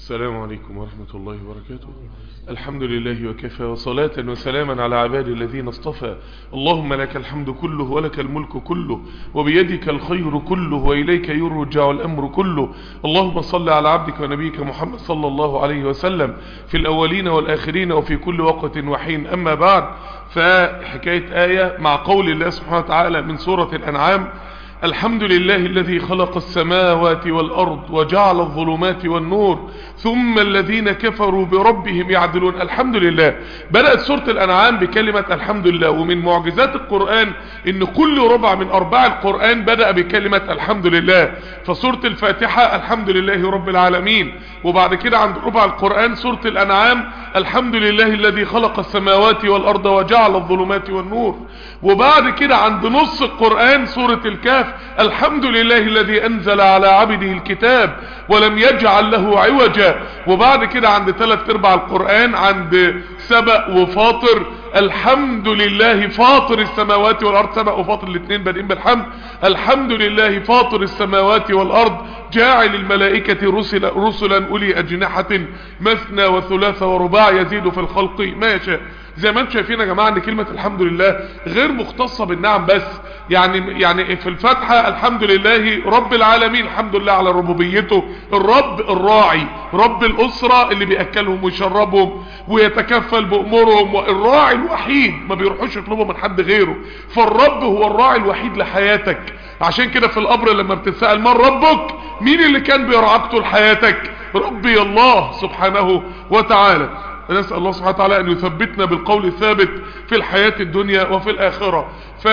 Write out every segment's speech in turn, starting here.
السلام عليكم ورحمة الله وبركاته الحمد لله وكفى وصلاة وسلاما على عباد الذين اصطفى اللهم لك الحمد كله ولك الملك كله وبيدك الخير كله وإليك يرجع الأمر كله اللهم صل على عبدك ونبيك محمد صلى الله عليه وسلم في الأولين والآخرين وفي كل وقت وحين أما بعد فحكاية آية مع قول الله سبحانه وتعالى من سورة الأنعام الحمد لله الذي خلق السماوات والأرض وجعل الظلمات والنور ثم الذين كفروا بربهم يعدلون الحمد لله بدأت سورة الأنعام بكلمة الحمد لله ومن معجزات القرآن ان كل ربع من أرباع القرآن بدأ بكلمة الحمد لله فسورة الفاتحة الحمد لله رب العالمين وبعد كده عند ربع القرآن سورة الأنعام الحمد لله الذي خلق السماوات والأرض وجعل الظلمات والنور وبعد كده عند نص القرآن سورة الكهف الحمد لله الذي أنزل على عبده الكتاب ولم يجعل له عوجا وبعد كده عند ثلاث ارباع القرآن عند سبأ وفاطر الحمد لله فاطر السماوات والأرض سبأ وفاطر الاثنين بادئين بالحمد الحمد لله فاطر السماوات والأرض جاعل الملائكة رسل رسلا أولي أجنحة مثنى وثلاث ورباع يزيد في الخلق ما يشاء زي ما انتم شايفين يا جماعه ان كلمه الحمد لله غير مختصه بالنعم بس يعني يعني في الفاتحه الحمد لله رب العالمين الحمد لله على ربوبيته الرب الراعي رب الاسره اللي بياكلهم ويشربهم ويتكفل بامورهم الراعي الوحيد ما بيروحوش يطلبوا من حد غيره فالرب هو الراعي الوحيد لحياتك عشان كده في القبر لما بتتسال من ربك مين اللي كان بيرعاك طول حياتك ربي الله سبحانه وتعالى نسأل الله سبحانه وتعالى أن يثبتنا بالقول الثابت في الحياة الدنيا وفي الآخرة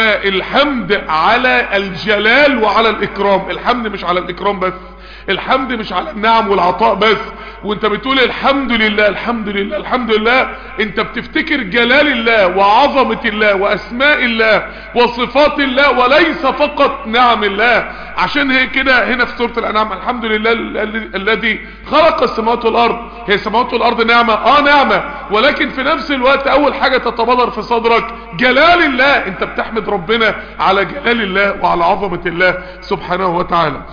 فالحمد على الجلال وعلى الإكرام الحمد مش على الإكرام بس الحمد مش على النعم والعطاء بس وانت بتقول الحمد لله الحمد لله الحمد لله انت بتفتكر جلال الله وعظمة الله واسماء الله وصفات الله وليس فقط نعم الله عشان هي كده هنا في سورة الانعام الحمد لله الذي خلق السماوات والارض هي السماوات والارض نعمة اه نعمة ولكن في نفس الوقت اول حاجة تتبادر في صدرك جلال الله انت بتحمد ربنا على جلال الله وعلى عظمة الله سبحانه وتعالى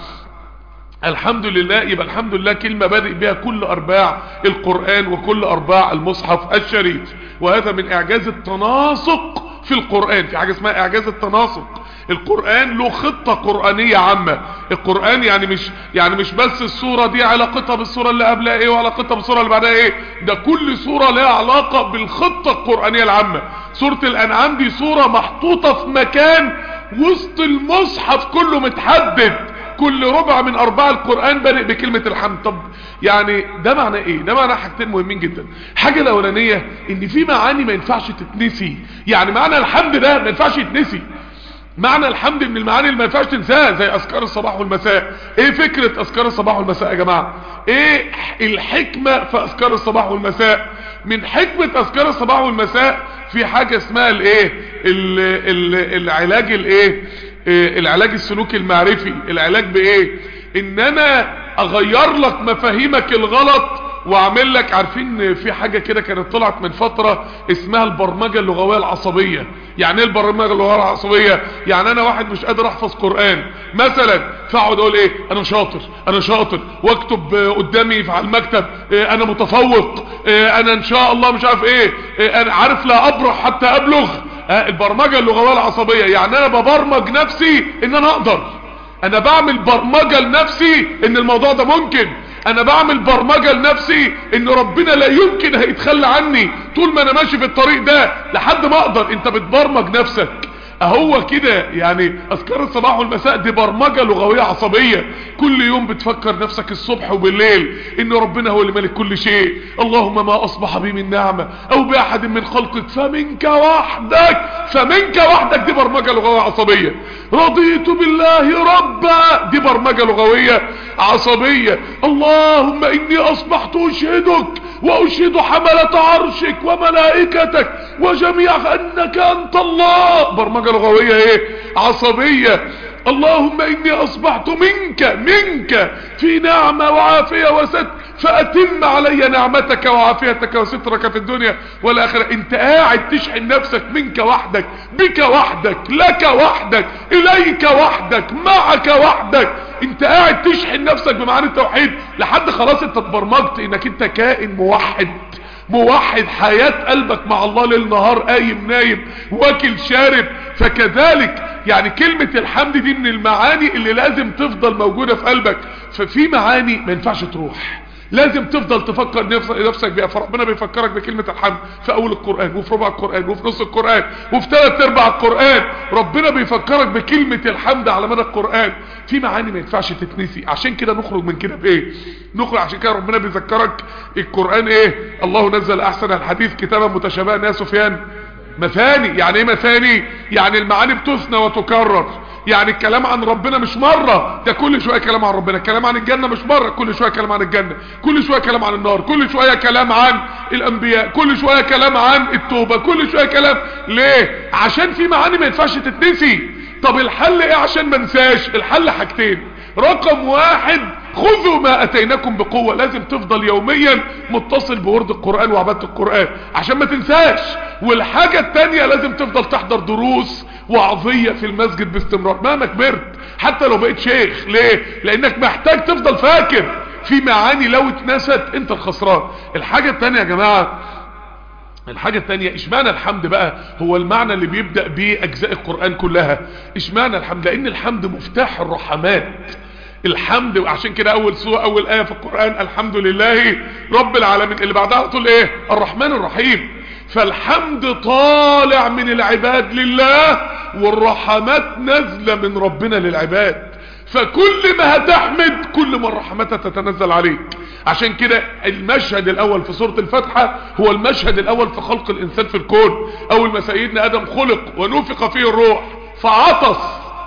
الحمد لله يبقى الحمد لله كلمة بادئ بها كل أرباع القرآن وكل أرباع المصحف الشريف وهذا من إعجاز التناسق في القرآن في حاجة اسمها إعجاز التناسق القرآن له خطة قرآنية عامة القرآن يعني مش يعني مش بس السورة دي علاقتها بالسورة اللي قبلها ايه وعلاقتها بالسورة اللي بعدها ايه ده كل سورة لها علاقة بالخطة القرآنية العامة سورة الأنعام دي سورة محطوطة في مكان وسط المصحف كله متحدد كل ربع من ارباع القرآن بادئ بكلمة الحمد طب يعني ده معنى ايه ده معنى حاجتين مهمين جدا حاجة الاولانية ان في معاني ما ينفعش تتنسي يعني معنى الحمد ده ما ينفعش يتنسي معنى الحمد من المعاني اللي ما ينفعش تنساها زي اذكار الصباح والمساء ايه فكرة اذكار الصباح والمساء يا جماعة ايه الحكمة في اذكار الصباح والمساء من حكمة اذكار الصباح والمساء في حاجة اسمها الايه العلاج الايه العلاج السلوكي المعرفي العلاج بايه ان انا اغير لك مفاهيمك الغلط واعمل لك عارفين في حاجة كده كانت طلعت من فترة اسمها البرمجة اللغوية العصبية يعني ايه البرمجة اللغوية العصبية يعني انا واحد مش قادر احفظ قرآن مثلا فاقعد اقول ايه انا شاطر انا شاطر واكتب قدامي على المكتب إيه انا متفوق إيه انا ان شاء الله مش عارف ايه, إيه انا عارف لا ابرح حتى ابلغ البرمجة اللغوية العصبية يعني انا ببرمج نفسي ان انا اقدر انا بعمل برمجة لنفسي ان الموضوع ده ممكن انا بعمل برمجة لنفسي ان ربنا لا يمكن هيتخلى عني طول ما انا ماشي في الطريق ده لحد ما اقدر انت بتبرمج نفسك اهو كده يعني اذكار الصباح والمساء دي برمجة لغوية عصبية كل يوم بتفكر نفسك الصبح وبالليل ان ربنا هو اللي مالك كل شيء اللهم ما اصبح بي من نعمة او باحد من خلقك فمنك وحدك فمنك وحدك دي برمجة لغوية عصبية رضيت بالله ربا دي برمجة لغوية عصبية اللهم اني اصبحت اشهدك واشهد حملة عرشك وملائكتك وجميع انك انت الله برمجة لغوية ايه عصبية اللهم اني اصبحت منك منك في نعمة وعافية وست فأتم علي نعمتك وعافيتك وسترك في الدنيا والآخرة انت قاعد تشحن نفسك منك وحدك بك وحدك لك وحدك إليك وحدك معك وحدك انت قاعد تشحن نفسك بمعاني التوحيد لحد خلاص انت اتبرمجت انك انت كائن موحد موحد حياة قلبك مع الله ليل نهار قايم نايم واكل شارب فكذلك يعني كلمة الحمد دي من المعاني اللي لازم تفضل موجودة في قلبك ففي معاني ما ينفعش تروح لازم تفضل تفكر نفسك بيها فربنا بيفكرك بكلمة الحمد في اول القرآن وفي ربع القرآن وفي نص القرآن وفي ثلاث ارباع القرآن ربنا بيفكرك بكلمة الحمد على مدى القرآن في معاني ما ينفعش تتنسي عشان كده نخرج من كده بايه نخرج عشان كده ربنا بيذكرك القرآن ايه الله نزل احسن الحديث كتابا متشابها يا سفيان مثاني يعني ايه مثاني يعني المعاني بتثنى وتكرر يعني الكلام عن ربنا مش مرة ده كل شوية كلام عن ربنا الكلام عن الجنة مش مرة كل شوية كلام عن الجنة كل شوية كلام عن النار كل شوية كلام عن الانبياء كل شوية كلام عن التوبة كل شوية كلام ليه عشان في معاني ما ينفعش تتنسي طب الحل ايه عشان ما انساش الحل حاجتين رقم واحد خذوا ما اتيناكم بقوة لازم تفضل يوميا متصل بورد القرآن وعبادة القرآن عشان ما تنساش والحاجة التانية لازم تفضل تحضر دروس وعظية في المسجد باستمرار مهما كبرت حتى لو بقيت شيخ ليه لانك محتاج تفضل فاكر في معاني لو اتنست انت الخسران الحاجة التانية يا جماعة الحاجة التانية اشمعنى الحمد بقى هو المعنى اللي بيبدأ بيه اجزاء القرآن كلها اشمعنى الحمد لان الحمد مفتاح الرحمات الحمد وعشان كده اول سورة اول ايه في القرآن الحمد لله رب العالمين اللي بعدها تقول ايه الرحمن الرحيم فالحمد طالع من العباد لله والرحمات نازلة من ربنا للعباد فكل ما هتحمد كل ما الرحمات تتنزل عليك عشان كده المشهد الاول في سورة الفاتحة هو المشهد الاول في خلق الانسان في الكون اول ما سيدنا ادم خلق ونفق فيه الروح فعطس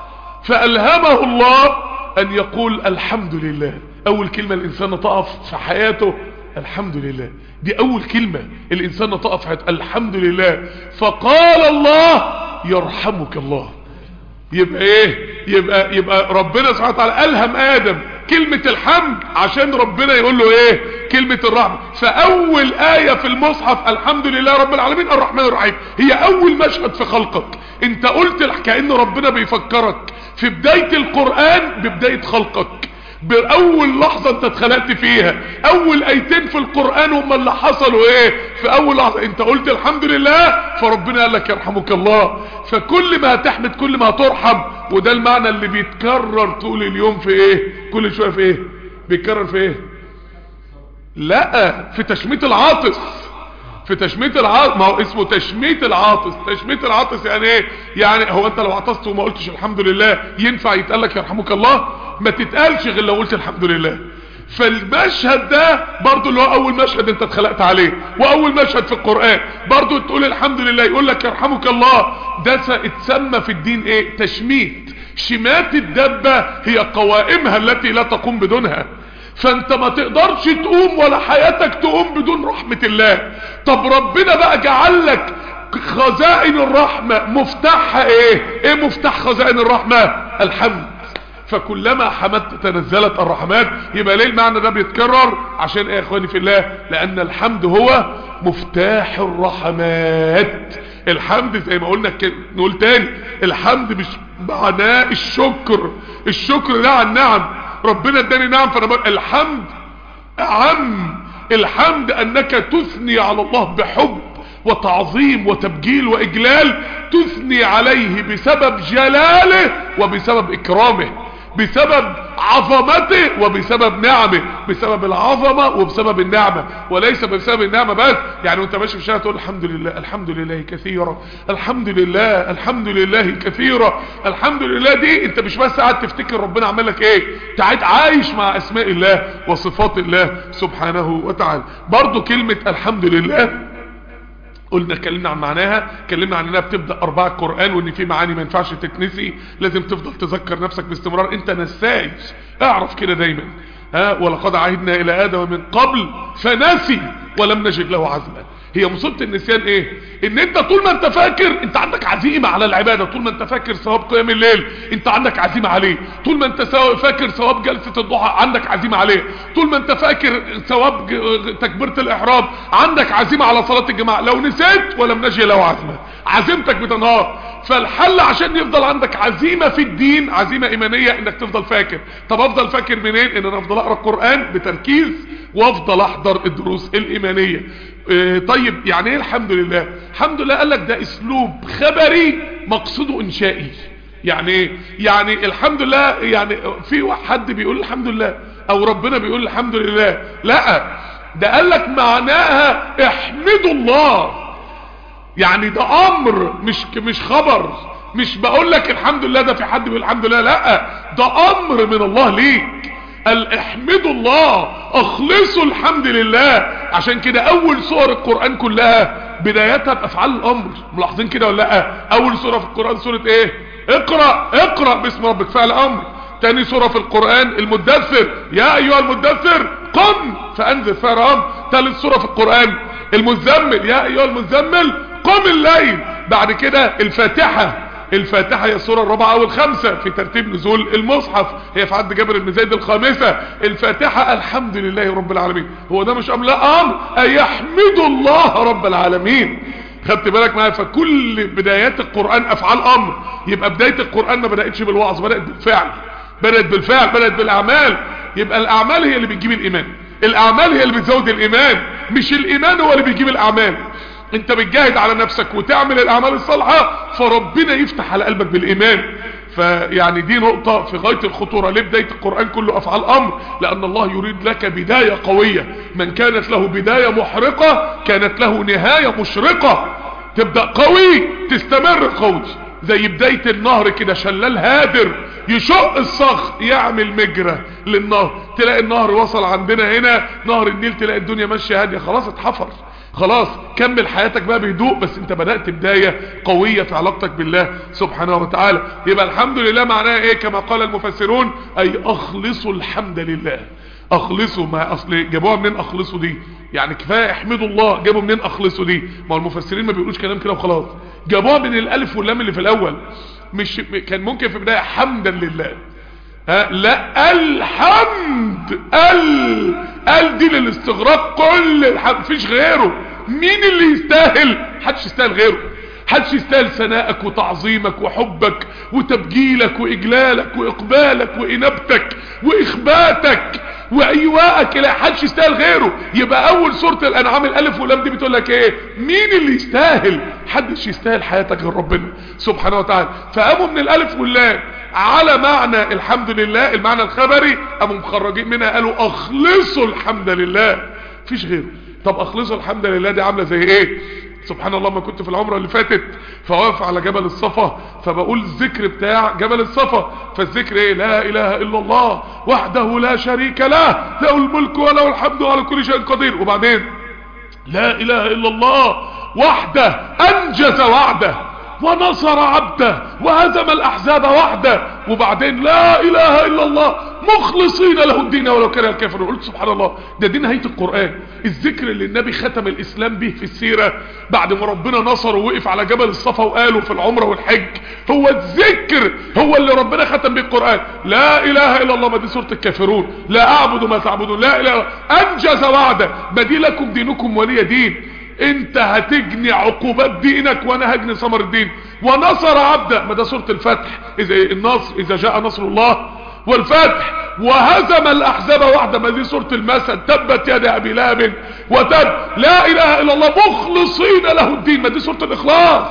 فالهمه الله ان يقول الحمد لله اول كلمة الانسان تقف في حياته الحمد لله دي اول كلمة الانسان تقف حياته الحمد لله فقال الله يرحمك الله يبقى ايه يبقى يبقى ربنا سبحانه وتعالى الهم ادم كلمة الحمد عشان ربنا يقول له ايه كلمة الرحمة فاول آية في المصحف الحمد لله رب العالمين الرحمن الرحيم هي اول مشهد في خلقك انت قلت كأن ربنا بيفكرك في بداية القرآن ببداية خلقك باول لحظة انت اتخلقت فيها اول ايتين في القرآن هم اللي حصلوا ايه في اول لحظة انت قلت الحمد لله فربنا قال لك يرحمك الله فكل ما هتحمد كل ما هترحم وده المعنى اللي بيتكرر طول اليوم في ايه كل شوية في ايه بيتكرر في ايه لا في تشميت العاطس في تشميت العاطس ما هو اسمه تشميت العاطس تشميت العاطس يعني ايه يعني هو انت لو عطست وما قلتش الحمد لله ينفع يتقال لك يرحمك الله ما تتقالش غير لو قلت الحمد لله فالمشهد ده برضو اللي هو اول مشهد انت اتخلقت عليه واول مشهد في القرآن برضو تقول الحمد لله يقول لك يرحمك الله ده اتسمى في الدين ايه تشميت شمات الدبة هي قوائمها التي لا تقوم بدونها فانت ما تقدرش تقوم ولا حياتك تقوم بدون رحمة الله طب ربنا بقى جعل لك خزائن الرحمة مفتاحها ايه ايه مفتاح خزائن الرحمة الحمد فكلما حمدت تنزلت الرحمات يبقى ليه المعنى ده بيتكرر عشان ايه يا اخواني في الله لان الحمد هو مفتاح الرحمات الحمد زي ما قلنا نقول تاني الحمد مش معناه الشكر الشكر ده عن النعم ربنا اداني نعم فانا بقول الحمد اعم الحمد انك تثني على الله بحب وتعظيم وتبجيل واجلال تثني عليه بسبب جلاله وبسبب اكرامه بسبب عظمته وبسبب نعمه بسبب العظمة وبسبب النعمة وليس بسبب النعمة بس يعني وانت ماشي في الشارع تقول الحمد لله الحمد لله كثيرا الحمد لله الحمد لله كثيرا الحمد لله دي انت مش بس قاعد تفتكر ربنا عمل لك ايه انت عايش مع اسماء الله وصفات الله سبحانه وتعالى برضو كلمة الحمد لله قلنا اتكلمنا عن معناها اتكلمنا عن انها بتبدا ارباع القران وان في معاني ما ينفعش تتنسي لازم تفضل تذكر نفسك باستمرار انت نساي اعرف كده دايما ها ولقد عهدنا الى ادم من قبل فنسي ولم نجد له عزما هي مصيبه النسيان ايه ان انت طول ما انت فاكر انت عندك عزيمه على العباده طول ما انت فاكر ثواب قيام الليل انت عندك عزيمه عليه طول ما انت سو- فاكر ثواب جلسه الضحى عندك عزيمه عليه طول ما انت فاكر ثواب ج- تكبيره الاحرام عندك عزيمه على صلاه الجماعه لو نسيت ولم نجي له عزمه عزيمتك بتنهار فالحل عشان يفضل عندك عزيمه في الدين عزيمه ايمانيه انك تفضل فاكر طب افضل فاكر منين ان انا افضل اقرا القران بتركيز وافضل احضر الدروس الايمانيه إيه طيب يعني ايه الحمد لله الحمد لله قال لك ده اسلوب خبري مقصوده انشائي يعني ايه يعني الحمد لله يعني في حد بيقول الحمد لله او ربنا بيقول الحمد لله لا ده قال لك معناها احمدوا الله يعني ده امر مش مش خبر مش بقول لك الحمد لله ده في حد بيقول الحمد لله لا ده امر من الله ليك قال احمدوا الله اخلصوا الحمد لله عشان كده اول سور القرآن كلها بدايتها بافعال الامر ملاحظين كده ولا لا اول سورة في القرآن سورة ايه اقرأ اقرأ باسم ربك فعل امر تاني سورة في القرآن المدثر يا ايها المدثر قم فانذر فعل امر تالت سورة في القرآن المزمل يا ايها المزمل قم الليل بعد كده الفاتحة الفاتحة هي السورة الرابعة والخامسة في ترتيب نزول المصحف هي في عد جابر بن زيد الخامسة الفاتحة الحمد لله رب العالمين هو ده مش امر لا امر ايحمد الله رب العالمين خدت بالك معايا فكل بدايات القرآن افعال امر يبقى بداية القرآن ما بدأتش بالوعظ بدأت بالفعل بدأت بالفعل بدأت بالاعمال يبقى الاعمال هي اللي بتجيب الايمان الاعمال هي اللي بتزود الايمان مش الايمان هو اللي بيجيب الاعمال انت بتجاهد على نفسك وتعمل الاعمال الصالحة فربنا يفتح على قلبك بالايمان فيعني دي نقطة في غاية الخطورة ليه بداية القرآن كله افعال امر لان الله يريد لك بداية قوية من كانت له بداية محرقة كانت له نهاية مشرقة تبدأ قوي تستمر قوي زي بداية النهر كده شلال هادر يشق الصخر يعمل مجرى للنهر تلاقي النهر وصل عندنا هنا نهر النيل تلاقي الدنيا ماشية هادية خلاص اتحفر خلاص كمل حياتك بقى بهدوء بس انت بدأت بداية قوية في علاقتك بالله سبحانه وتعالى يبقى الحمد لله معناها ايه كما قال المفسرون اي اخلصوا الحمد لله اخلصوا ما اصل جابوها منين اخلصوا دي يعني كفايه احمدوا الله جابوا منين اخلصوا دي ما هو المفسرين ما بيقولوش كلام كده وخلاص جابوها من الالف واللام اللي في الاول مش كان ممكن في بدايه حمدا لله ها لا الحمد ال ال دي للاستغراق كل الحمد مفيش غيره مين اللي يستاهل محدش يستاهل غيره محدش يستاهل ثنائك وتعظيمك وحبك وتبجيلك واجلالك واقبالك وانابتك واخباتك وايواءك لا حدش يستاهل غيره يبقى اول سورة الانعام الالف واللام دي بتقول لك ايه مين اللي يستاهل حدش يستاهل حياتك غير ربنا سبحانه وتعالى فقاموا من الالف واللام على معنى الحمد لله المعنى الخبري قاموا مخرجين منها قالوا اخلصوا الحمد لله مفيش غيره طب اخلصوا الحمد لله دي عامله زي ايه سبحان الله ما كنت في العمره اللي فاتت فواقف على جبل الصفا فبقول الذكر بتاع جبل الصفا فالذكر ايه لا اله الا الله وحده لا شريك له له الملك وله الحمد على كل شيء قدير وبعدين لا اله الا الله وحده انجز وعده ونصر عبده وهزم الاحزاب وحده وبعدين لا اله الا الله مخلصين له الدين ولو كره الكافرون قلت سبحان الله ده دي نهايه القران الذكر اللي النبي ختم الاسلام به في السيره بعد ما ربنا نصره ووقف على جبل الصفا وقاله في العمره والحج هو الذكر هو اللي ربنا ختم به القران لا اله الا الله ما دي سوره الكافرون لا اعبد ما تعبدون لا اله إلا الله انجز وعده ما دي لكم دينكم ولي دين انت هتجني عقوبات دينك وانا هجني ثمر الدين ونصر عبده ما ده سورة الفتح اذا النصر اذا جاء نصر الله والفتح وهزم الاحزاب وحده ما دي سورة المسد تبت يد ابي لهب وتب لا اله الا الله مخلصين له الدين ما دي سورة الاخلاص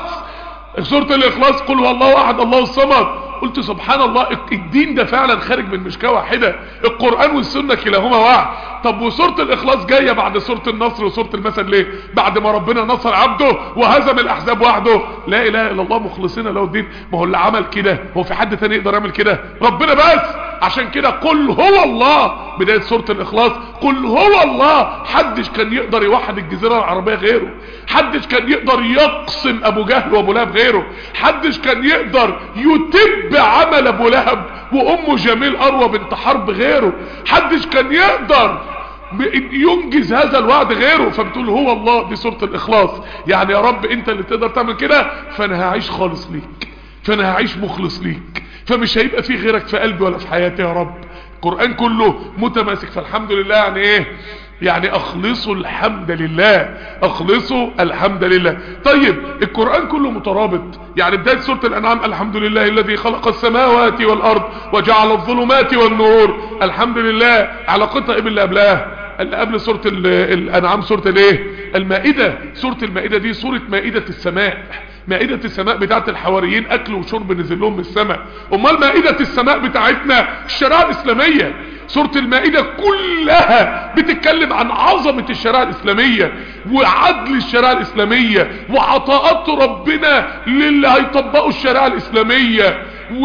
سورة الاخلاص قل هو الله احد الله الصمد قلت سبحان الله الدين ده فعلا خارج من مشكاه واحدة القرآن والسنة كلاهما واحد طب وسورة الاخلاص جاية بعد سورة النصر وسورة المثل ليه بعد ما ربنا نصر عبده وهزم الاحزاب وحده لا اله الا الله مخلصين له الدين ما هو اللي عمل كده هو في حد تاني يقدر يعمل كده ربنا بس عشان كده قل هو الله بداية سورة الاخلاص قل هو الله حدش كان يقدر يوحد الجزيرة العربية غيره حدش كان يقدر يقسم ابو جهل وابو لهب غيره حدش كان يقدر يتب عمل ابو لهب وامه جميل اروى بنت حرب غيره حدش كان يقدر ينجز هذا الوعد غيره فبتقول هو الله دي سورة الاخلاص يعني يا رب انت اللي تقدر تعمل كده فانا هعيش خالص ليك فانا هعيش مخلص ليك فمش هيبقى في غيرك في قلبي ولا في حياتي يا رب القرآن كله متماسك فالحمد لله يعني ايه يعني اخلصوا الحمد لله اخلصوا الحمد لله طيب القرآن كله مترابط يعني بداية سورة الانعام الحمد لله الذي خلق السماوات والارض وجعل الظلمات والنور الحمد لله علاقتها ايه باللي قبلها اللي قبل سورة الانعام سورة الايه المائدة سورة المائدة دي سورة مائدة السماء مائدة السماء بتاعت الحواريين اكل وشرب نزل لهم من السماء امال مائدة السماء بتاعتنا الشريعة الاسلامية سورة المائدة كلها بتتكلم عن عظمة الشريعة الاسلامية وعدل الشريعة الاسلامية وعطاءات ربنا للي هيطبقوا الشريعة الاسلامية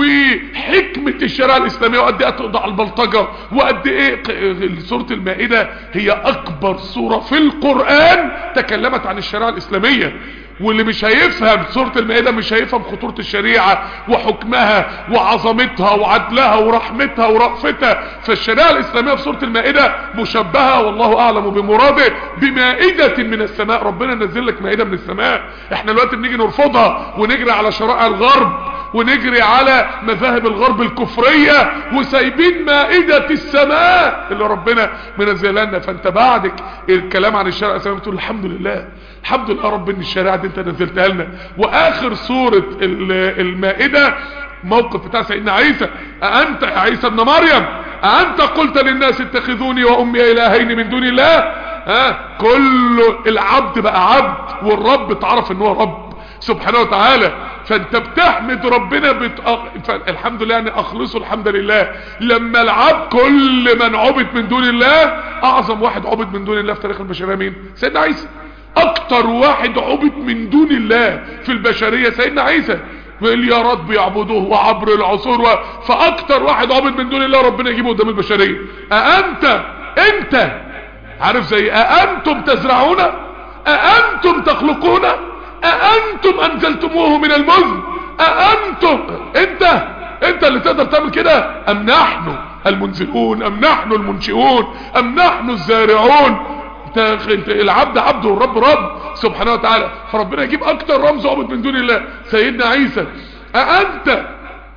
وحكمة الشريعة الاسلامية وقد ايه تقضع البلطجة وقد ايه سورة المائدة هي اكبر سورة في القرآن تكلمت عن الشريعة الاسلامية واللي مش هيفهم سورة المائدة مش هيفهم خطورة الشريعة وحكمها وعظمتها وعدلها ورحمتها ورأفتها فالشريعة الإسلامية في سورة المائدة مشبهة والله أعلم بمراده بمائدة من السماء ربنا نزل لك مائدة من السماء احنا دلوقتي بنيجي نرفضها ونجري على شرائع الغرب ونجري على مذاهب الغرب الكفرية وسايبين مائدة السماء اللي ربنا منزلها لنا فانت بعدك الكلام عن الشرع الاسلامي بتقول الحمد لله الحمد لله رب ان الشريعه دي انت نزلتها لنا واخر سوره المائده موقف بتاع سيدنا عيسى أأنت يا عيسى ابن مريم أأنت قلت للناس اتخذوني وأمي إلهين من دون الله ها كل العبد بقى عبد والرب اتعرف ان هو رب سبحانه وتعالى فانت بتحمد ربنا بت... الحمد لله يعني اخلصوا الحمد لله لما العبد كل من عبد من دون الله اعظم واحد عبد من دون الله في تاريخ البشريه مين سيدنا عيسى اكتر واحد عبد من دون الله في البشرية سيدنا عيسى مليارات بيعبدوه وعبر العصور و... فاكتر واحد عبد من دون الله ربنا يجيبه قدام البشرية أأنت انت عارف زي أأنتم تزرعون أأنتم تخلقون أأنتم أنزلتموه من المزن أأنتم انت انت اللي تقدر تعمل كده ام نحن المنزلون ام نحن المنشئون ام نحن الزارعون انت العبد عبد والرب رب سبحانه وتعالى فربنا يجيب اكتر رمز عبد من دون الله سيدنا عيسى أأنت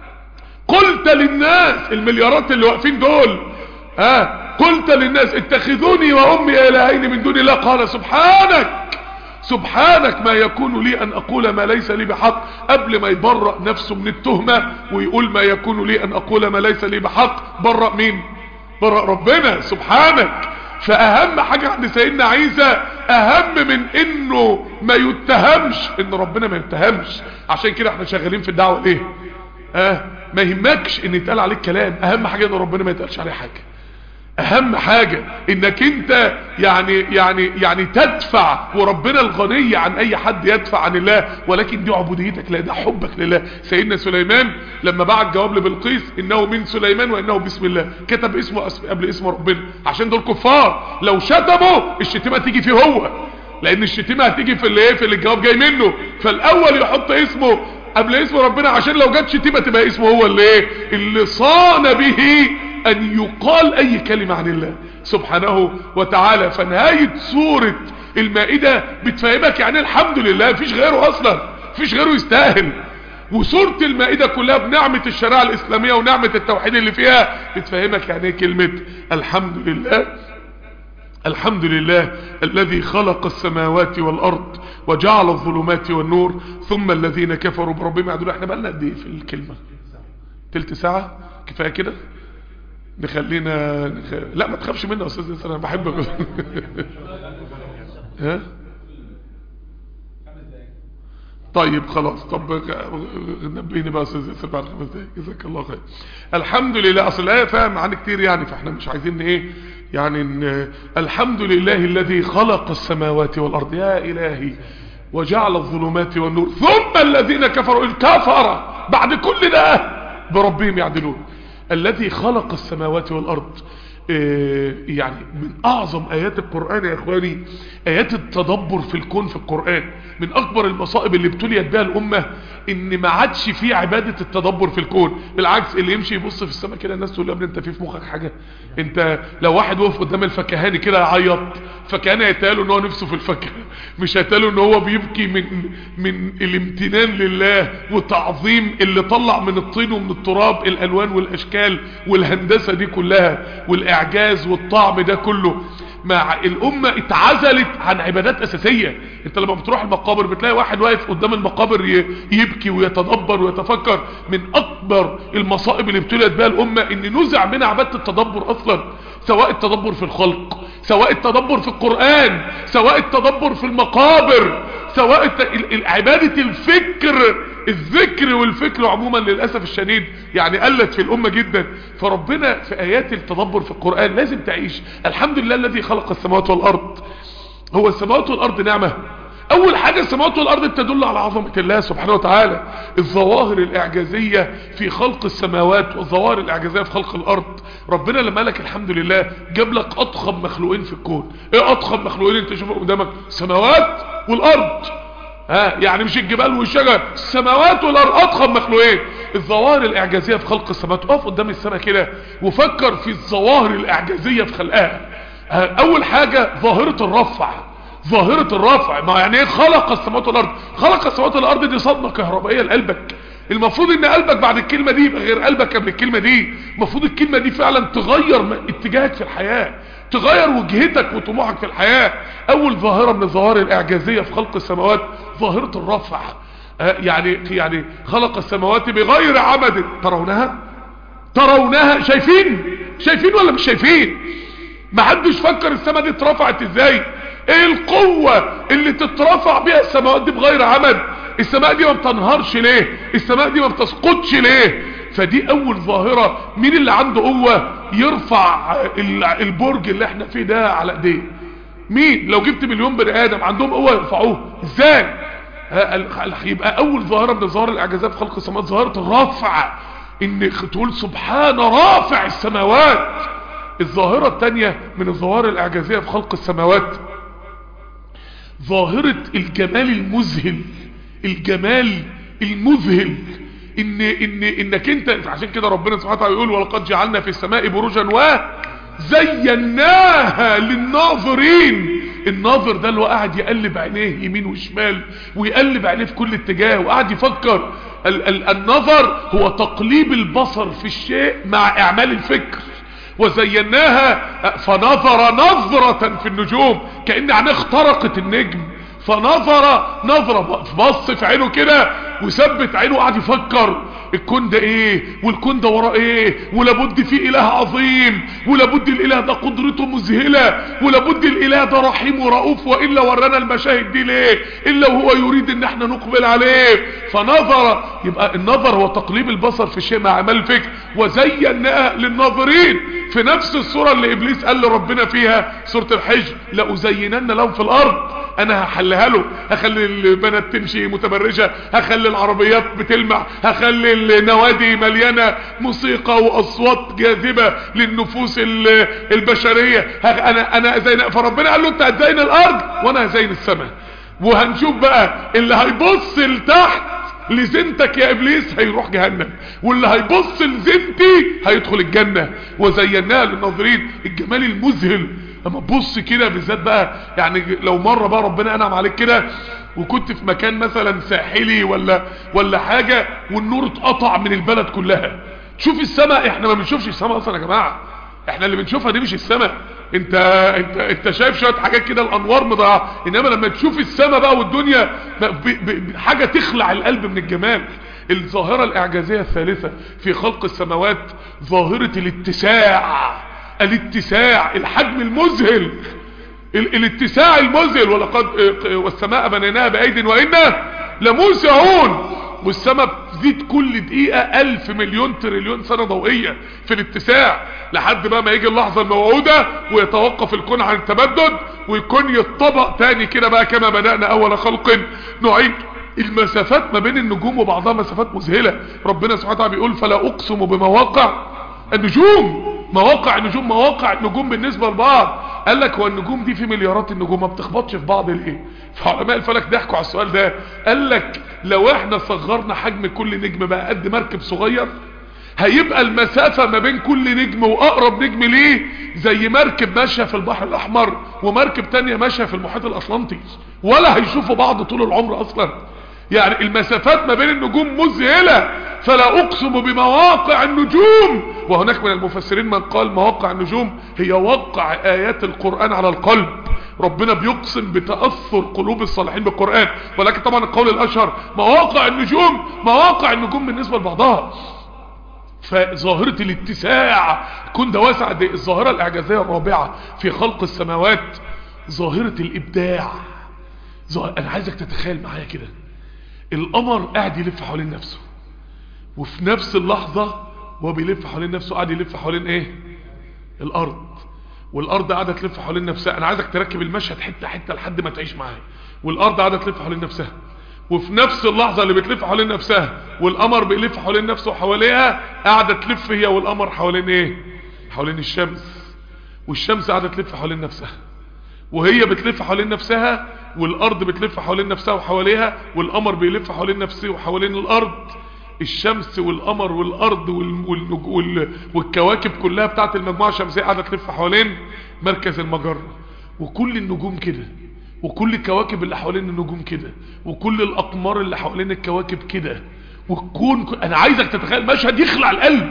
قلت للناس المليارات اللي واقفين دول ها قلت للناس اتخذوني وامي الهين من دون الله قال سبحانك سبحانك ما يكون لي ان اقول ما ليس لي بحق قبل ما يبرأ نفسه من التهمة ويقول ما يكون لي ان اقول ما ليس لي بحق برأ مين برأ ربنا سبحانك فاهم حاجة عند سيدنا عيسى اهم من انه ما يتهمش ان ربنا ما يتهمش عشان كده احنا شغالين في الدعوة ليه اه ما يهمكش ان يتقال عليك كلام اهم حاجة ان ربنا ما يتقالش عليه حاجة اهم حاجة انك انت يعني يعني يعني تدفع وربنا الغني عن اي حد يدفع عن الله ولكن دي عبوديتك لا ده حبك لله سيدنا سليمان لما بعت جواب لبلقيس انه من سليمان وانه بسم الله كتب اسمه قبل اسم ربنا عشان دول كفار لو شتموا الشتيمه تيجي فيه هو لان الشتيمه هتيجي في اللي ايه في اللي الجواب جاي منه فالاول يحط اسمه قبل اسم ربنا عشان لو جت شتيمه تبقى اسمه هو اللي ايه اللي صان به ان يقال اي كلمة عن الله سبحانه وتعالى فنهاية سورة المائدة بتفهمك يعني الحمد لله مفيش غيره اصلا مفيش غيره يستاهل وسورة المائدة كلها بنعمة الشريعة الاسلامية ونعمة التوحيد اللي فيها بتفهمك يعني ايه كلمة الحمد لله الحمد لله الذي خلق السماوات والارض وجعل الظلمات والنور ثم الذين كفروا بربهم يعدلون احنا بقالنا قد ايه في الكلمة تلت ساعة كفاية كده نخلينا نخ... لا ما تخافش مني يا استاذ ياسر انا بحبك ها طيب خلاص طب نبهني بقى استاذ ياسر بعد خمس دقايق جزاك الله خير الحمد لله اصل الايه فاهم معانا كتير يعني فاحنا مش عايزين ايه يعني إن الحمد لله الذي خلق السماوات والارض يا الهي وجعل الظلمات والنور ثم الذين كفروا الكفر بعد كل ده بربهم يعدلون الذي خلق السماوات والأرض يعني من أعظم آيات القرآن يا إخواني آيات التدبر في الكون في القرآن من أكبر المصائب اللي ابتليت بها الأمة ان ما عادش في عبادة التدبر في الكون بالعكس اللي يمشي يبص في السماء كده الناس تقول له يا ابني انت في في مخك حاجة انت لو واحد وقف قدام الفكهاني كده يعيط فكان هيتقاله ان هو نفسه في الفكهة مش هيتقاله ان هو بيبكي من من الامتنان لله وتعظيم اللي طلع من الطين ومن التراب الالوان والاشكال والهندسة دي كلها والاعجاز والطعم ده كله مع الامة اتعزلت عن عبادات اساسية انت لما بتروح المقابر بتلاقي واحد واقف قدام المقابر يبكي ويتدبر ويتفكر من اكبر المصائب اللي ابتليت بها الامة ان نزع منها عبادة التدبر اصلا سواء التدبر في الخلق سواء التدبر في القرآن سواء التدبر في المقابر سواء عبادة الفكر الذكر والفكر عموما للأسف الشديد يعني قلت في الأمة جدا فربنا في آيات التدبر في القرآن لازم تعيش الحمد لله الذي خلق السماوات والأرض هو السماوات والأرض نعمة اول حاجة السماوات والارض تدل على عظمة الله سبحانه وتعالى الظواهر الاعجازية في خلق السماوات والظواهر الاعجازية في خلق الارض ربنا لما لك الحمد لله جاب لك اضخم مخلوقين في الكون ايه اضخم مخلوقين انت شوفهم قدامك السماوات والارض ها يعني مش الجبال والشجر السماوات والارض اضخم مخلوقين الظواهر الاعجازية في خلق السماوات اقف قدام السماء كده وفكر في الظواهر الاعجازية في خلقها اول حاجة ظاهرة الرفع ظاهرة الرفع ما يعني ايه خلق السماوات والارض خلق السماوات والارض دي صدمة كهربائية لقلبك المفروض ان قلبك بعد الكلمة دي يبقى غير قلبك قبل الكلمة دي المفروض الكلمة دي فعلا تغير اتجاهك في الحياة تغير وجهتك وطموحك في الحياة اول ظاهرة من الظواهر الاعجازية في خلق السماوات ظاهرة الرفع آه يعني يعني خلق السماوات بغير عمد ترونها ترونها شايفين شايفين ولا مش شايفين محدش فكر السماء دي اترفعت ازاي ايه القوة اللي تترفع بيها السماوات دي بغير عمد السماء دي ما بتنهارش ليه السماء دي ما بتسقطش ليه فدي اول ظاهرة مين اللي عنده قوة يرفع البرج اللي احنا فيه ده على ايديه مين لو جبت مليون بني ادم عندهم قوة يرفعوه ازاي يبقى اول ظاهرة من الظواهر الاعجازات في خلق السماوات ظاهرة الرفع ان تقول سبحان رافع السماوات الظاهرة الثانية من الظواهر الاعجازية في خلق السماوات ظاهرة الجمال المذهل الجمال المذهل ان ان انك انت عشان كده ربنا سبحانه وتعالى يقول ولقد جعلنا في السماء بروجا وزيناها للناظرين الناظر ده اللي هو قاعد يقلب عينيه يمين وشمال ويقلب عينيه في كل اتجاه وقاعد يفكر ال ال النظر هو تقليب البصر في الشيء مع اعمال الفكر وزيناها فنظر نظرة في النجوم كأن عينيه اخترقت النجم فنظر نظرة بص في عينه كده وثبت عينه وقعد يفكر الكون ده ايه والكون ده وراه ايه ولابد فيه اله عظيم ولابد الاله ده قدرته مذهلة ولابد الاله ده رحيم ورؤوف والا ورانا المشاهد دي ليه الا وهو يريد ان احنا نقبل عليه فنظر يبقى النظر هو تقليب البصر في شيء مع اعمال الفكر وزيناها للناظرين في نفس الصورة اللي ابليس قال لربنا فيها سورة الحجر لأزينن لهم في الارض انا هحلها له هخلي البنات تمشي متبرجة هخلي العربيات بتلمع هخلي النوادي مليانة موسيقى واصوات جاذبة للنفوس البشرية انا انا ازين فربنا قال له انت هتزين الارض وانا هزين السماء وهنشوف بقى اللي هيبص لتحت لزنتك يا ابليس هيروح جهنم واللي هيبص لزنتي هيدخل الجنة وزيناها للناظرين الجمال المذهل اما تبص كده بالذات بقى يعني لو مرة بقى ربنا انعم عليك كده وكنت في مكان مثلا ساحلي ولا ولا حاجة والنور اتقطع من البلد كلها تشوف السماء احنا ما بنشوفش السماء اصلا يا جماعة احنا اللي بنشوفها دي مش السماء انت انت انت شايف شويه حاجات كده الانوار مضيعه انما لما تشوف السماء بقى والدنيا ب ب ب حاجه تخلع القلب من الجمال الظاهره الاعجازيه الثالثه في خلق السماوات ظاهره الاتساع الاتساع الحجم المذهل ال الاتساع المذهل ولقد والسماء بنيناها بايد وانا لموسعون والسماء بتزيد كل دقيقة الف مليون تريليون سنة ضوئية في الاتساع لحد بقى ما يجي اللحظة الموعودة ويتوقف الكون عن التمدد ويكون يتطبق تاني كده بقى كما بدأنا اول خلق نعيد المسافات ما بين النجوم وبعضها مسافات مذهلة ربنا سبحانه وتعالى بيقول فلا اقسم بمواقع النجوم مواقع النجوم مواقع النجوم بالنسبة لبعض قال لك هو النجوم دي في مليارات النجوم ما بتخبطش في بعض ليه فعلماء الفلك ضحكوا على السؤال ده قال لك لو احنا صغرنا حجم كل نجم بقى قد مركب صغير هيبقى المسافة ما بين كل نجم واقرب نجم ليه زي مركب ماشية في البحر الاحمر ومركب تانية ماشية في المحيط الاطلنطي ولا هيشوفوا بعض طول العمر اصلا يعني المسافات ما بين النجوم مذهلة فلا اقسم بمواقع النجوم وهناك من المفسرين من قال مواقع النجوم هي وقع ايات القرآن على القلب ربنا بيقسم بتأثر قلوب الصالحين بالقرآن ولكن طبعا القول الاشهر مواقع النجوم مواقع النجوم بالنسبة لبعضها فظاهرة الاتساع كن ده واسع دي الظاهرة الاعجازية الرابعة في خلق السماوات ظاهرة الابداع ظاهر انا عايزك تتخيل معايا كده القمر قاعد يلف حوالين نفسه وفي نفس اللحظة وهو بيلف حوالين نفسه قاعد يلف حوالين ايه الارض والارض قاعدة تلف حوالين نفسها انا عايزك تركب المشهد حتة حتة لحد ما تعيش معايا والارض قاعدة تلف حوالين نفسها وفي نفس اللحظة اللي بتلف حوالين نفسها والقمر بيلف حوالين نفسه وحواليها قاعدة تلف هي والقمر حوالين ايه حوالين الشمس والشمس قاعدة تلف حوالين نفسها وهي بتلف حوالين نفسها والارض بتلف حوالين نفسها وحواليها والقمر بيلف حوالين نفسه وحوالين الارض الشمس والقمر والارض وال... وال... وال... والكواكب كلها بتاعت المجموعة الشمسية قاعدة تلف حوالين مركز المجرة وكل النجوم كده وكل الكواكب اللي حوالين النجوم كده وكل الاقمار اللي حوالين الكواكب كده والكون ك... انا عايزك تتخيل مشهد يخلع القلب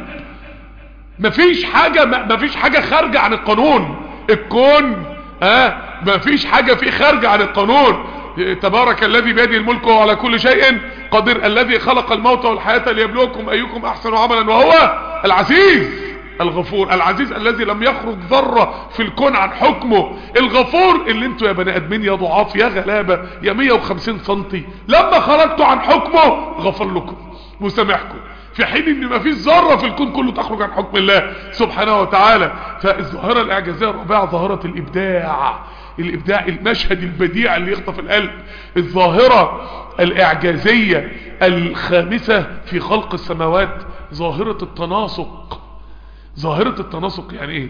مفيش حاجة مفيش حاجة خارجة عن القانون الكون ها مفيش حاجة فيه خارجة عن القانون تبارك الذي بيده الملك وهو على كل شيء قدير الذي خلق الموت والحياة ليبلوكم ايكم احسن عملا وهو العزيز الغفور العزيز الذي لم يخرج ذرة في الكون عن حكمه الغفور اللي انتوا يا بني ادمين يا ضعاف يا غلابة يا 150 سنتي لما خرجتوا عن حكمه غفر لكم وسامحكم في حين ان ما فيش ذره في الكون كله تخرج عن حكم الله سبحانه وتعالى فالظاهره الاعجازيه الرابعه ظاهره الابداع الابداع المشهد البديع اللي يخطف القلب الظاهره الاعجازيه الخامسه في خلق السماوات ظاهره التناسق ظاهره التناسق يعني ايه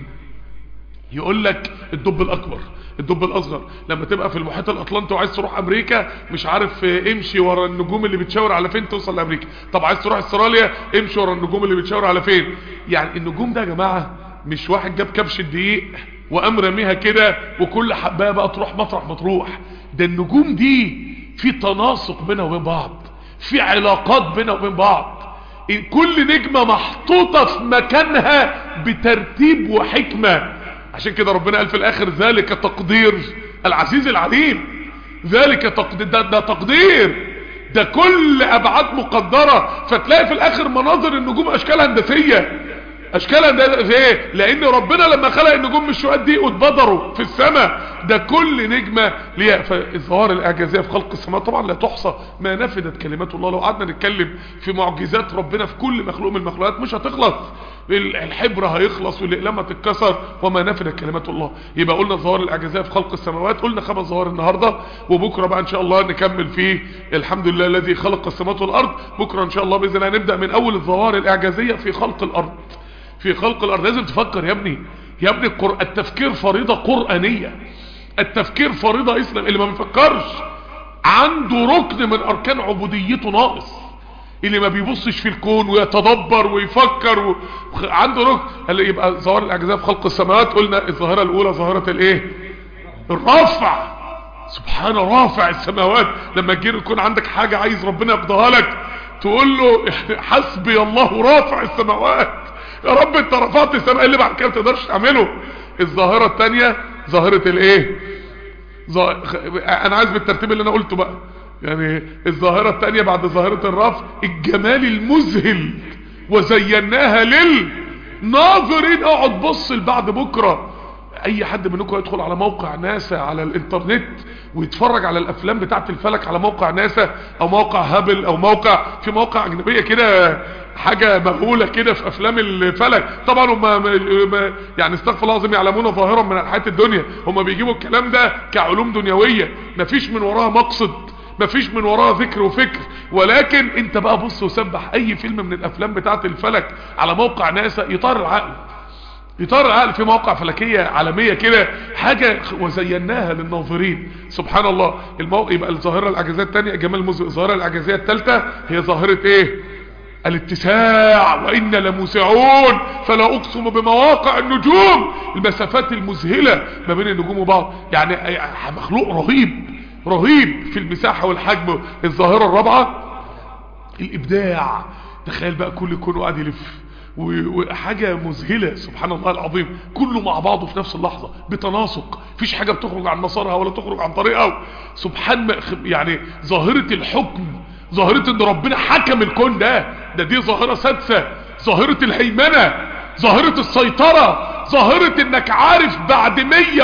يقول لك الدب الاكبر الدب الاصغر لما تبقى في المحيط الاطلنطي وعايز تروح امريكا مش عارف امشي ورا النجوم اللي بتشاور على فين توصل لامريكا طب عايز تروح استراليا امشي ورا النجوم اللي بتشاور على فين يعني النجوم ده يا جماعه مش واحد جاب كبش الدقيق وقام رميها كده وكل حبايه بقى تروح مطرح ما تروح ده النجوم دي في تناسق بينها وبين بعض في علاقات بينها وبين بعض كل نجمه محطوطه في مكانها بترتيب وحكمه عشان كده ربنا قال في الاخر ذلك تقدير العزيز العليم ذلك تقدير ده, ده تقدير ده كل ابعاد مقدرة فتلاقي في الاخر مناظر النجوم اشكال هندسية اشكال هندسية لان ربنا لما خلق النجوم من الشقات دي اتبدروا في السماء ده كل نجمة ليها فالظواهر الاعجازية في خلق السماء طبعا لا تحصى ما نفدت كلمات الله لو قعدنا نتكلم في معجزات ربنا في كل مخلوق من المخلوقات مش هتخلص الحبر هيخلص والاقلام هتتكسر وما نفدت كلمات الله يبقى قلنا الظواهر الاعجازيه في خلق السماوات قلنا خمس ظواهر النهارده وبكره بقى ان شاء الله نكمل فيه الحمد لله الذي خلق السماوات والارض بكره ان شاء الله باذن الله نبدا من اول الظواهر الاعجازيه في خلق الارض في خلق الارض لازم تفكر يا ابني يا ابني التفكير فريضه قرانيه التفكير فريضه اسلام اللي ما بيفكرش عنده ركن من اركان عبوديته ناقص اللي ما بيبصش في الكون ويتدبر ويفكر و... عنده ركن قال يبقى ظواهر الاعجازيه في خلق السماوات قلنا الظاهره الاولى ظاهره الايه الرفع سبحان رافع السماوات لما تجي يكون عندك حاجه عايز ربنا يقضيها لك تقول له حسبي الله رافع السماوات يا رب انت رفعت السماء اللي بعد كده ما تقدرش تعمله الظاهره الثانيه ظاهره الايه ظا... انا عايز بالترتيب اللي انا قلته بقى يعني الظاهرة التانية بعد ظاهرة الرفع الجمال المذهل وزيناها للناظرين اقعد بص لبعد بكرة اي حد منكم يدخل على موقع ناسا على الانترنت ويتفرج على الافلام بتاعت الفلك على موقع ناسا او موقع هابل او موقع في مواقع اجنبية كده حاجة مهولة كده في افلام الفلك طبعا هم يعني استغفر الله العظيم يعلمون ظاهرا من الحياة الدنيا هم بيجيبوا الكلام ده كعلوم دنيوية مفيش من وراها مقصد مفيش من وراها ذكر وفكر ولكن انت بقى بص وسبح اي فيلم من الافلام بتاعت الفلك على موقع ناسا يطار العقل يطار العقل في مواقع فلكية عالمية كده حاجة وزيناها للناظرين سبحان الله الموقع يبقى الظاهرة الاعجازية الثانية جمال مز... الظاهرة الاعجازية الثالثة هي ظاهرة ايه الاتساع وإن لموسعون فلا أقسم بمواقع النجوم المسافات المذهلة ما بين النجوم وبعض يعني مخلوق رهيب رهيب في المساحة والحجم الظاهرة الرابعة الإبداع تخيل بقى كل كون قاعد يلف وحاجة مذهلة سبحان الله العظيم كله مع بعضه في نفس اللحظة بتناسق فيش حاجة بتخرج عن مسارها ولا تخرج عن طريقها سبحان يعني ظاهرة الحكم ظاهرة ان ربنا حكم الكون ده ده دي ظاهرة سادسة ظاهرة الهيمنة ظاهرة السيطرة ظاهرة انك عارف بعد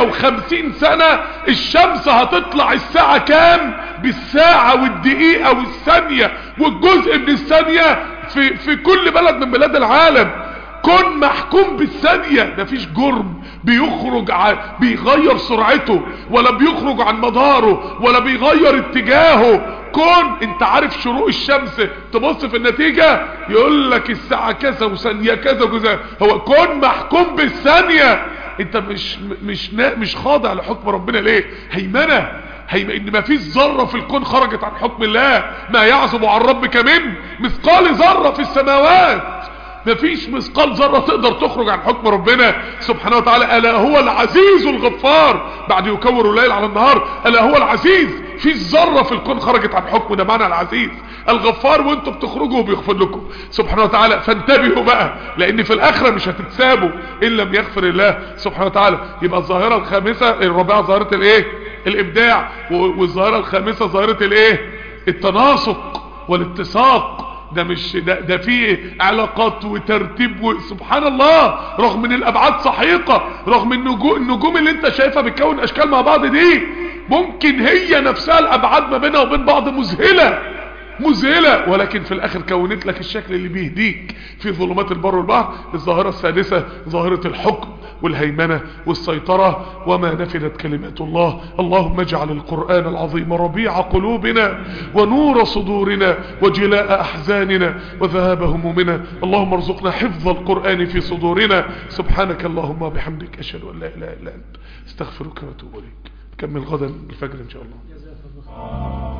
150 سنة الشمس هتطلع الساعة كام بالساعة والدقيقة والثانية والجزء من الثانية في, في كل بلد من بلاد العالم كن محكوم بالثانية مفيش جرم بيخرج عن بيغير سرعته ولا بيخرج عن مداره ولا بيغير اتجاهه كون انت عارف شروق الشمس تبص في النتيجة يقول لك الساعة كذا وثانية كذا وكذا هو كون محكوم بالثانية انت مش مش مش خاضع لحكم ربنا ليه هيمنة هيم ان ما فيش ذره في الكون خرجت عن حكم الله ما يعزب عن ربك من مثقال ذره في السماوات مفيش مثقال ذره تقدر تخرج عن حكم ربنا سبحانه وتعالى الا هو العزيز الغفار بعد يكور الليل على النهار الا هو العزيز في ذره في الكون خرجت عن حكمه ده معنى العزيز الغفار وانتم بتخرجوا وبيغفر لكم سبحانه وتعالى فانتبهوا بقى لان في الاخره مش هتتسابوا ان لم يغفر الله سبحانه وتعالى يبقى الظاهره الخامسه الرابعه ظاهره الايه الابداع والظاهره الخامسه ظاهره الايه التناسق والاتساق ده مش ده, ده فيه علاقات وترتيب وسبحان الله رغم ان الابعاد سحيقه رغم النجوم النجوم اللي انت شايفها بتكون اشكال مع بعض دي ممكن هي نفسها الابعاد ما بينها وبين بعض مذهله مذهله ولكن في الاخر كونت لك الشكل اللي بيهديك في ظلمات البر والبحر الظاهره السادسه ظاهره الحكم والهيمنه والسيطره وما نفدت كلمات الله اللهم اجعل القران العظيم ربيع قلوبنا ونور صدورنا وجلاء احزاننا وذهاب همومنا اللهم ارزقنا حفظ القران في صدورنا سبحانك اللهم وبحمدك اشهد ان لا اله الا انت استغفرك واتوب اليك نكمل غدا الفجر ان شاء الله